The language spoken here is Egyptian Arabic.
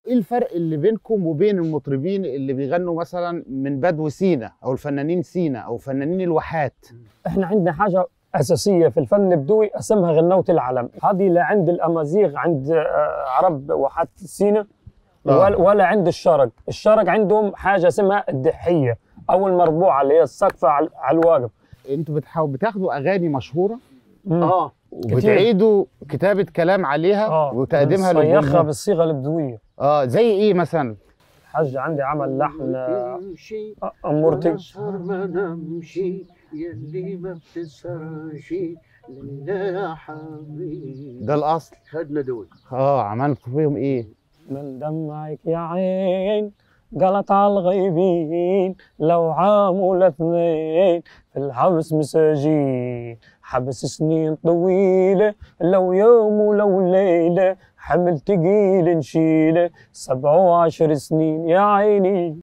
ايه الفرق اللي بينكم وبين المطربين اللي بيغنوا مثلا من بدو سينا او الفنانين سينا او فنانين الواحات احنا عندنا حاجه اساسيه في الفن البدوي اسمها غنوه العلم هذه لا عند الامازيغ عند آه، عرب واحات سينا آه. ولا, ولا عند الشرق الشرق عندهم حاجه اسمها الدحيه او المربوعه اللي هي السقفه على على الواقف انتوا بتحاولوا بتاخدوا اغاني مشهوره مم. اه وبتعيدوا كتابه كلام عليها اه وتقديمها بنصيغها للجمهور بالصيغه البدويه اه زي ايه مثلا الحاج عندي عمل لحن آه، تمشي امورتي ونسهر ما نمشي يلي ما بتسهرش لا يا حبيبي ده الاصل خدنا دول اه عملتوا فيهم ايه من دمعك يا عين قلت على الغيبين لو عام ولا اثنين في الحبس مساجين حبس سنين طويلة لو يوم ولو ليلة حمل تقيل نشيله سبع وعشر سنين يا عيني